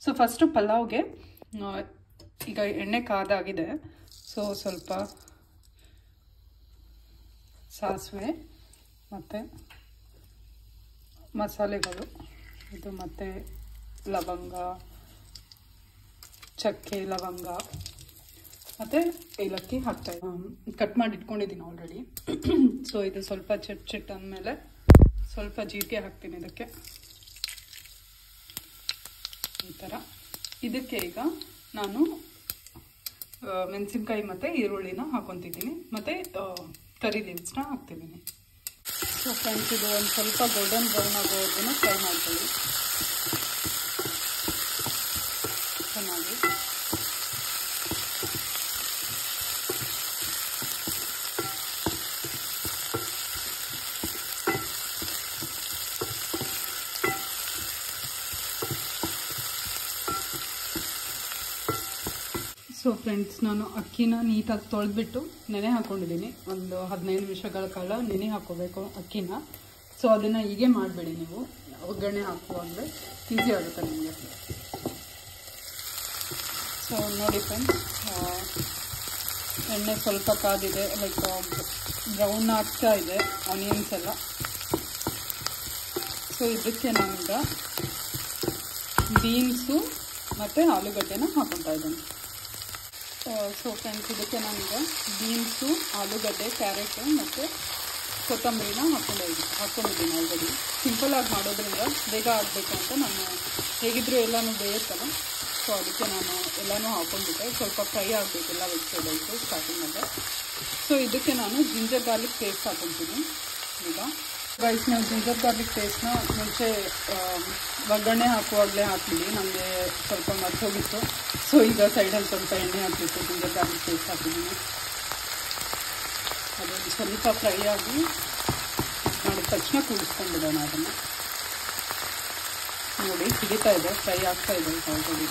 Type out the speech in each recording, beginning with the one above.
so first ಪಲಾವ್ಗೆ ಆ, ಈಗ ಎಣ್ಣೆ ಕಾದಾಗಿದೆ ಸೊ ಸ್ವಲ್ಪ ಸಾಸಿವೆ ಮತ್ತು ಮಸಾಲೆಗಳು ಇದು ಮತ್ತು ಲವಂಗ ಚಕ್ಕೆ ಲವಂಗ ಮತ್ತು ಏಲಕ್ಕಿ ಹಾಕ್ತಾ ಕಟ್ ಮಾಡಿ ಇಟ್ಕೊಂಡಿದ್ದೀನಿ ಆಲ್ರೆಡಿ ಸೊ ಇದು ಸ್ವಲ್ಪ ಚಿಟ್ ಚಿಟ್ ಅಂದಮೇಲೆ ಸ್ವಲ್ಪ ಜೀರಿಗೆ ಹಾಕ್ತೀನಿ ಇದಕ್ಕೆ ಈ ಥರ ಇದಕ್ಕೆ ಈಗ ನಾನು ಆ, ಮೆಣಸಿನ್ಕಾಯಿ ಮತ್ತು ಈರುಳ್ಳಿನ ಹಾಕೊತಿದ್ದೀನಿ ಮತ್ತು ಕರಿ ಲೀವ್ಸ್ನ ಹಾಕ್ತಿದ್ದೀನಿ ಸೊ ಫ್ರೆಂಡ್ಸ್ ಇದು ಒಂದು ಸ್ವಲ್ಪ ಗೋಲ್ಡನ್ ಬ್ರೌನ್ ಆಗೋವರೆಗೂ ಫ್ರೈ ಮಾಡ್ಕೊಳ್ಳಿ ಚೆನ್ನಾಗಿ ಸೊ ಫ್ರೆಂಡ್ಸ್ ನಾನು ಅಕ್ಕಿನ ನೀಟಾಗಿ ತೊಳೆದ್ಬಿಟ್ಟು ನೆನೆ ಹಾಕೊಂಡಿದ್ದೀನಿ ಒಂದು ಹದಿನೈದು ನಿಮಿಷಗಳ ಕಾಲ ನೆನೆ ಹಾಕೋಬೇಕು ಅಕ್ಕಿನ ಸೊ ಅದನ್ನು ಹೀಗೆ ಮಾಡಬೇಡಿ ನೀವು ಒಗ್ಗರಣೆ ಹಾಕುವಾಗಲೇ ಈಸಿ ಆಗುತ್ತೆ ನಿಮಗೆ ಸೊ ನೋಡಿ ಫ್ರೆಂಡ್ಸ್ ಎಣ್ಣೆ ಸ್ವಲ್ಪ ಕಾದಿದೆ ಲೈಕ್ ಬ್ರೌನ್ ಆಗ್ತಾ ಇದೆ ಆನಿಯನ್ಸ್ ಎಲ್ಲ ಸೊ ಇದಕ್ಕೆ ನಾನೀಗ ಬೀನ್ಸು ಮತ್ತು ಆಲೂಗಡ್ಡೆನ ಹಾಕೊತಾ ಇದ್ದೀನಿ ಸೊ ಫ್ರೆಂಡ್ಸ್ ಇದಕ್ಕೆ ನಾನೀಗ ಬೀನ್ಸು ಆಲೂಗಡ್ಡೆ ಕ್ಯಾರೆಟು ಮತ್ತು ಕೊತ್ತಂಬರಿನ ಹಾಕೊಂಡಿದ್ದೀನಿ ಹಾಕ್ಕೊಂಡಿದ್ದೀನಿ ಆಲ್ರೆಡಿ ಸಿಂಪಲಾಗಿ ಮಾಡೋದ್ರಿಂದ ಬೇಗ ಆಗಬೇಕು ಅಂತ ನಾನು ಹೇಗಿದ್ದರೂ ಎಲ್ಲನೂ ಬೇಯುತ್ತಲ್ಲ ಸೊ ಅದಕ್ಕೆ ನಾನು ಎಲ್ಲನೂ ಹಾಕೊಂಡ್ಬಿಟ್ಟೆ ಸ್ವಲ್ಪ ಫ್ರೈ ಆಗಬೇಕು ಎಲ್ಲ ವೆಜಿಟೇಬಲ್ಸು ಸ್ಟಾರ್ಟಿಂಗಲ್ಲೇ ಸೊ ಇದಕ್ಕೆ ನಾನು ಜಿಂಜರ್ ಗಾರ್ಲಿಕ್ ಪೇಸ್ಟ್ ಹಾಕೊತೀನಿ ಈಗ ರೈಸ್ ನಾವು ಜಿಂಜರ್ ಗಾರ್ಲಿಕ್ ಪೇಸ್ಟ್ನ ಮುಂಚೆ ಆ, ಒಗ್ಗರಣೆ ಹಾಕುವಾಗಲೇ ಹಾಕ್ಬಿಡಿ ನನಗೆ ಸ್ವಲ್ಪ ಮರ್ತೋಗಿತ್ತು ಸೊ ಈಗ ಸೈಡಲ್ಲಿ ಸ್ವಲ್ಪ ಎಣ್ಣೆ ಹಾಕಬೇಕು ಜಿಂಜರ್ ಗಾರ್ಲಿಕ್ ಪೇಸ್ಟ್ ಹಾಕಿದ್ದೀನಿ ಅದು ಸ್ವಲ್ಪ ಫ್ರೈ ಆಗಿ ಮಾಡಿದ ತಕ್ಷಣ ಕೂಡಿಸ್ಕೊಂಡ್ಬಿಡೋಣ ಅದನ್ನು ನೋಡಿ ಸಿಡಿತಾ ಇದೆ ಫ್ರೈ ಆಗ್ತಾ ಇದೆ ಆಲ್ರೆಡಿ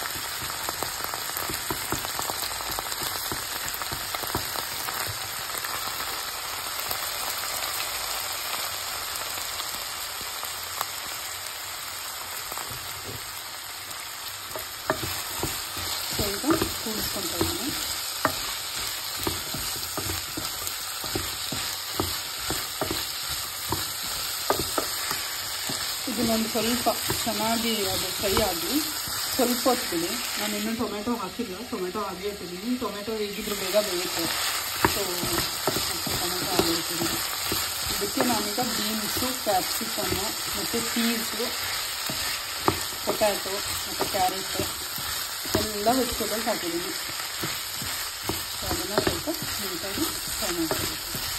ಸೊ ಈಗ ಕೂಡಿಸ್ಕೊತಾ ಇದ್ದೀನಿ ಇದನ್ನೊಂದು ಸ್ವಲ್ಪ ಚೆನ್ನಾಗಿ ಅದು ಫ್ರೈ ಆಗಿ ಸ್ವಲ್ಪ ಹೊತ್ತು ಬಿಡಿ ನಾನು ಇನ್ನೂ ಟೊಮೆಟೊ ಹಾಕಿಲ್ಲ ಟೊಮೆಟೊ ಹಾಕಿ ಇಟ್ಟಿದ್ದೀನಿ ಟೊಮೆಟೊ ಹೇಗಿದ್ರು ಬೇಗ ಬೇಯುತ್ತೆ ಸೊ ಟೊಮೆಟೊ ಹಾಕಿರ್ತೀನಿ ಇದಕ್ಕೆ ನಾನೀಗ ಬೀನ್ಸು ಕ್ಯಾಪ್ಸಿಕಮ್ಮು ಮತ್ತು ಪೀಸು ಪೊಟ್ಯಾಟೊ ಮತ್ತು ಕ್ಯಾರೆಟ್ ಎಲ್ಲ ವೆಜಿಟೇಬಲ್ಸ್ ಹಾಕಿದ್ದೀನಿ ಸೊ ಅದನ್ನು ಸ್ವಲ್ಪ ನೀಟಾಗಿ ಫ್ರೈ ಮಾಡ್ತೀನಿ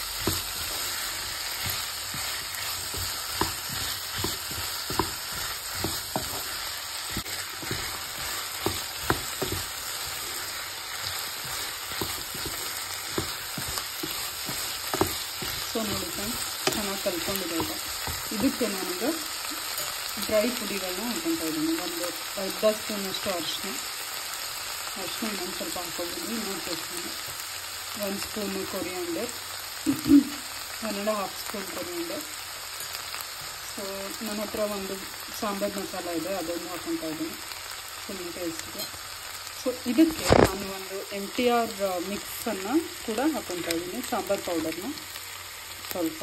ಸೊ ನೋಡಿ ಫ್ರೆಂಡ್ಸ್ ಚೆನ್ನಾಗಿ ಕಲ್ತ್ಕೊಂಡಿದೆ ಈಗ ಇದಕ್ಕೆ ನಾನೀಗ ಡ್ರೈ ಪುಡಿಗಳನ್ನ ಹಾಕೊತಾ ಇದ್ದೀನಿ ಒಂದು ಅರ್ಧ ಸ್ಪೂನಷ್ಟು ಅರಿಶಿನ ಅರಿಶಿನ ಇನ್ನೊಂದು ಸ್ವಲ್ಪ ಹಾಕ್ಕೊಂಡಿದ್ದೀನಿ ಇನ್ನೊಂದು ಸ್ಪೂನು ಒಂದು spoon coriander one and half spoon coriander so ನನ್ನ ಹತ್ರ ಒಂದು ಸಾಂಬಾರು ಮಸಾಲ ಇದೆ ಅದನ್ನು ಹಾಕೊತಾ ಇದ್ದೀನಿ ಫುಲ್ ಟೇಸ್ಟ್ಗೆ ಸೊ ಇದಕ್ಕೆ ನಾನು ಒಂದು ಎಮ್ ಟಿ ಆರ್ ಮಿಕ್ಸನ್ನು ಕೂಡ ಹಾಕೊತಾ ಇದ್ದೀನಿ ಸಾಂಬಾರು ಪೌಡರ್ನ ಸ್ವಲ್ಪ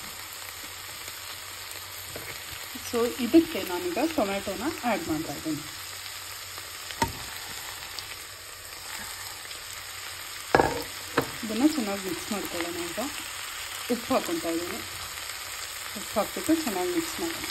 ಸೊ ಇದಕ್ಕೆ ನಾನೀಗ ಟೊಮ್ಯಾಟೊನ ಆ್ಯಡ್ ಮಾಡ್ತಾ ಇದ್ದೀನಿ ಇದನ್ನು ಚೆನ್ನಾಗಿ ಮಿಕ್ಸ್ ಮಾಡ್ಕೊಳ್ಳೋಣ ಈಗ ಉಪ್ಪು ಹಾಕೊತಾ ಇದ್ದೀನಿ ಉಪ್ಪು ಹಾಕ್ಬಿಟ್ಟು ಚೆನ್ನಾಗಿ ಮಿಕ್ಸ್ ಮಾಡೋಣ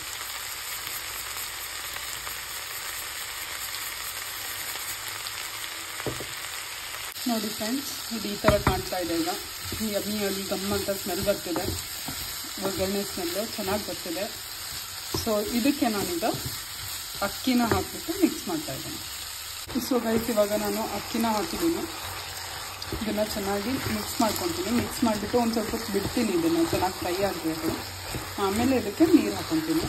ನೋಡಿ ಫ್ರೆಂಡ್ಸ್ ಇದು ಈ ಥರ ಕಾಣ್ತಾ ಇದೆ ಈಗ ಯಮ್ಮಿಯಾಗಿ ಗಮ್ ಅಂತ ಸ್ಮೆಲ್ ಬರ್ತಿದೆ ಒಗ್ಗರಣೆ ಸ್ಮೆಲ್ಲು ಚೆನ್ನಾಗಿ ಬರ್ತಿದೆ ಸೊ ಇದಕ್ಕೆ ನಾನೀಗ ಅಕ್ಕಿನ ಹಾಕ್ಬಿಟ್ಟು ಮಿಕ್ಸ್ ಮಾಡ್ತಾ ಇದ್ದೀನಿ ಸೊ ಗೈಸ್ ಇವಾಗ ನಾನು ಅಕ್ಕಿನ ಹಾಕಿದ್ದೀನಿ ಇದನ್ನು ಚೆನ್ನಾಗಿ ಮಿಕ್ಸ್ ಮಾಡ್ಕೊತೀನಿ ಮಿಕ್ಸ್ ಮಾಡಿಬಿಟ್ಟು ಒಂದು ಸ್ವಲ್ಪ ಹೊತ್ತು ಬಿಡ್ತೀನಿ ಇದನ್ನು ಚೆನ್ನಾಗಿ ಫ್ರೈ ಆಗಬೇಕು ಆಮೇಲೆ ಇದಕ್ಕೆ ನೀರು ಹಾಕೊತೀನಿ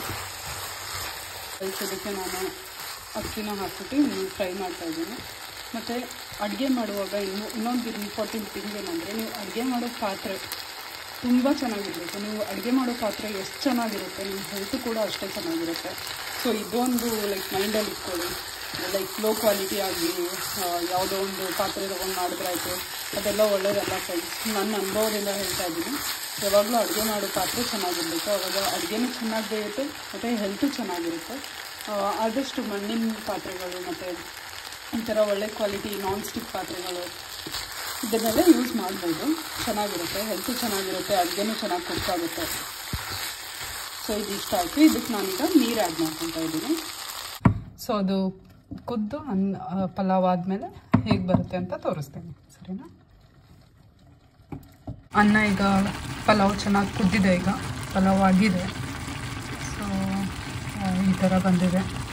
ಗೈಸ್ ಇದಕ್ಕೆ ನಾನು ಅಕ್ಕಿನ ಹಾಕ್ಬಿಟ್ಟು ನೀರು ಫ್ರೈ ಮಾಡ್ತಾ ಇದ್ದೀನಿ ಮತ್ತು ಅಡುಗೆ ಮಾಡುವಾಗ ಇನ್ನೂ ಇನ್ನೊಂದು ಇಂಪಾರ್ಟೆಂಟ್ ಥಿಂಗ್ ಏನಂದರೆ ನೀವು ಅಡುಗೆ ಮಾಡೋ ಪಾತ್ರೆ ತುಂಬ ಚೆನ್ನಾಗಿರಬೇಕು ನೀವು ಅಡುಗೆ ಮಾಡೋ ಪಾತ್ರೆ ಎಷ್ಟು ಚೆನ್ನಾಗಿರುತ್ತೆ ನಿಮ್ಮ ಹೆಲ್ತ್ ಕೂಡ ಅಷ್ಟೇ ಚೆನ್ನಾಗಿರುತ್ತೆ ಸೊ ಇದೊಂದು ಲೈಕ್ ಮೈಂಡಲ್ಲಿ ಇಟ್ಕೊಳ್ಳಿ ಲೈಕ್ ಲೋ ಕ್ವಾಲಿಟಿ ಆಗಲಿ ಯಾವುದೋ ಒಂದು ಪಾತ್ರೆ ತೊಗೊಂಡು ಮಾಡಿದ್ರೆ ಆಯಿತು ಅದೆಲ್ಲ ಒಳ್ಳೇದಲ್ಲ ಫ್ರೆಂಡ್ಸ್ ನನ್ನ ಅನುಭವದಿಂದ ಹೇಳ್ತಾ ಇದ್ದೀನಿ ಯಾವಾಗಲೂ ಅಡುಗೆ ಮಾಡೋ ಪಾತ್ರೆ ಚೆನ್ನಾಗಿರಬೇಕು ಅವಾಗ ಅಡುಗೆನೂ ಚೆನ್ನಾಗಿ ಬೇಯುತ್ತೆ ಮತ್ತು ಹೆಲ್ತು ಚೆನ್ನಾಗಿರುತ್ತೆ ಆ, ಆದಷ್ಟು ಮಣ್ಣಿನ ಪಾತ್ರೆಗಳು ಮತ್ತು ಈ ಥರ ಒಳ್ಳೆ ಕ್ವಾಲಿಟಿ ನಾನ್ ಸ್ಟಿಕ್ ಪಾತ್ರೆಗಳು ಇದನ್ನೆಲ್ಲ ಯೂಸ್ ಮಾಡ್ಬೋದು ಚೆನ್ನಾಗಿರುತ್ತೆ ಹೆಲ್ತು ಚೆನ್ನಾಗಿರುತ್ತೆ ಅಡುಗೆನೂ ಚೆನ್ನಾಗಿ ಕುಕ್ ಆಗುತ್ತೆ ಸೊ ಇದು ಇಷ್ಟ ಆಯಿತು ಇದಕ್ಕೆ ನಾನೀಗ ನೀರು ಆ್ಯಡ್ ಮಾಡ್ಕೊತಾ ಇದ್ದೀನಿ ಸೊ ಅದು ಕುದ್ದು ಅನ್ನ ಪಲಾವ್ ಆದಮೇಲೆ ಹೇಗೆ ಬರುತ್ತೆ ಅಂತ ತೋರಿಸ್ತೀನಿ ಸರಿನಾ ಅನ್ನ ಈಗ ಪಲಾವ್ ಚೆನ್ನಾಗಿ ಕುದ್ದಿದೆ ಈಗ ಪಲಾವ್ ಆಗಿದೆ ಸೊ ಈ ಥರ ಬಂದಿದೆ